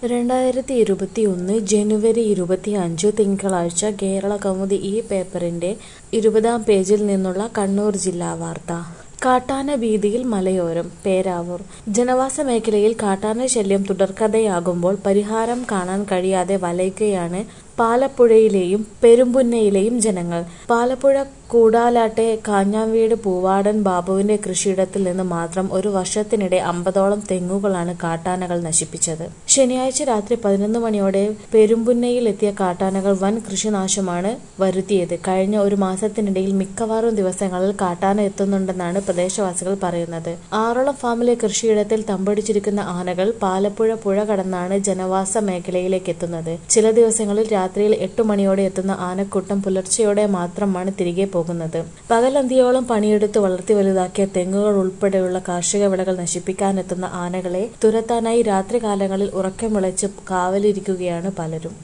രണ്ടായിരത്തി ഇരുപത്തിയൊന്ന് ജനുവരി ഇരുപത്തിയഞ്ച് തിങ്കളാഴ്ച കേരളകൗമുദി ഈ പേപ്പറിന്റെ ഇരുപതാം പേജിൽ നിന്നുള്ള കണ്ണൂർ ജില്ലാ വാർത്ത കാട്ടാന ഭീതിയിൽ മലയോരം പേരാവൂർ ജനവാസ മേഖലയിൽ കാട്ടാന ശല്യം തുടർക്കഥയാകുമ്പോൾ പരിഹാരം കാണാൻ കഴിയാതെ വലയുകയാണ് പാലപ്പുഴയിലെയും പെരുമ്പുന്നയിലെയും ജനങ്ങൾ പാലപ്പുഴ കൂടാലാട്ടെ കാഞ്ഞാംവീട് പൂവാടൻ ബാബുവിന്റെ കൃഷിയിടത്തിൽ നിന്ന് മാത്രം ഒരു വർഷത്തിനിടെ അമ്പതോളം തെങ്ങുകളാണ് കാട്ടാനകൾ നശിപ്പിച്ചത് ശനിയാഴ്ച രാത്രി പതിനൊന്ന് മണിയോടെ പെരുമ്പുന്നയിൽ എത്തിയ കാട്ടാനകൾ വൻ കൃഷിനാശമാണ് വരുത്തിയത് കഴിഞ്ഞ ഒരു മാസത്തിനിടയിൽ മിക്കവാറും ദിവസങ്ങളിൽ കാട്ടാന എത്തുന്നുണ്ടെന്നാണ് പ്രദേശവാസികൾ പറയുന്നത് ആറളം ഫാമിലെ കൃഷിയിടത്തിൽ തമ്പടിച്ചിരിക്കുന്ന ആനകൾ പാലപ്പുഴ പുഴ കടന്നാണ് ജനവാസ മേഖലയിലേക്ക് എത്തുന്നത് ചില ദിവസങ്ങളിൽ രാത്രിയിൽ എട്ടു മണിയോടെ എത്തുന്ന ആനക്കൂട്ടം പുലർച്ചെയോടെ മാത്രമാണ് തിരികെ പോകുന്നത് പകലന്തിയോളം പണിയെടുത്ത് വളർത്തി വലുതാക്കിയ തെങ്ങുകൾ ഉൾപ്പെടെയുള്ള കാർഷിക വിളകൾ നശിപ്പിക്കാനെത്തുന്ന ആനകളെ തുരത്താനായി രാത്രികാലങ്ങളിൽ ഉറക്കം വിളച്ച് കാവലിരിക്കുകയാണ് പലരും